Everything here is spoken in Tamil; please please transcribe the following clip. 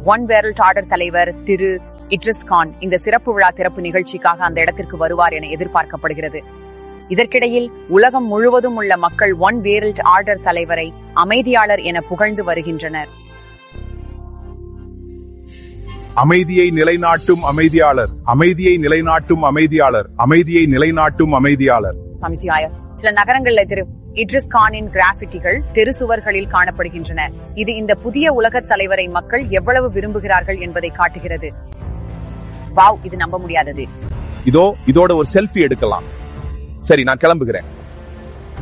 ஒன் வேரல்ட் ஆர்டர் தலைவர் திரு இட்ரிஸ் கான் இந்த சிறப்பு விழா திறப்பு நிகழ்ச்சிக்காக அந்த இடத்திற்கு வருவார் என எதிர்பார்க்கப்படுகிறது இதற்கிடையில் உலகம் முழுவதும் உள்ள மக்கள் ஒன் வேரல்ட் ஆர்டர் தலைவரை அமைதியாளர் என புகழ்ந்து வருகின்றனர் அமைதியை நிலைநாட்டும் அமைதியாளர் அமைதியை நிலைநாட்டும் அமைதியாளர் அமைதியை நிலைநாட்டும் அமைதியாளர் சமிசியாய சில நகரங்கள்ல திரு இட்ரிஸ் கானின் கிராஃபிட்டிகள் தெரு சுவர்களில் காணப்படுகின்றன இது இந்த புதிய உலகத் தலைவரை மக்கள் எவ்வளவு விரும்புகிறார்கள் என்பதை காட்டுகிறது வாவ் இது நம்ப முடியாதது இதோ இதோட ஒரு செல்ஃபி எடுக்கலாம் சரி நான் கிளம்புகிறேன்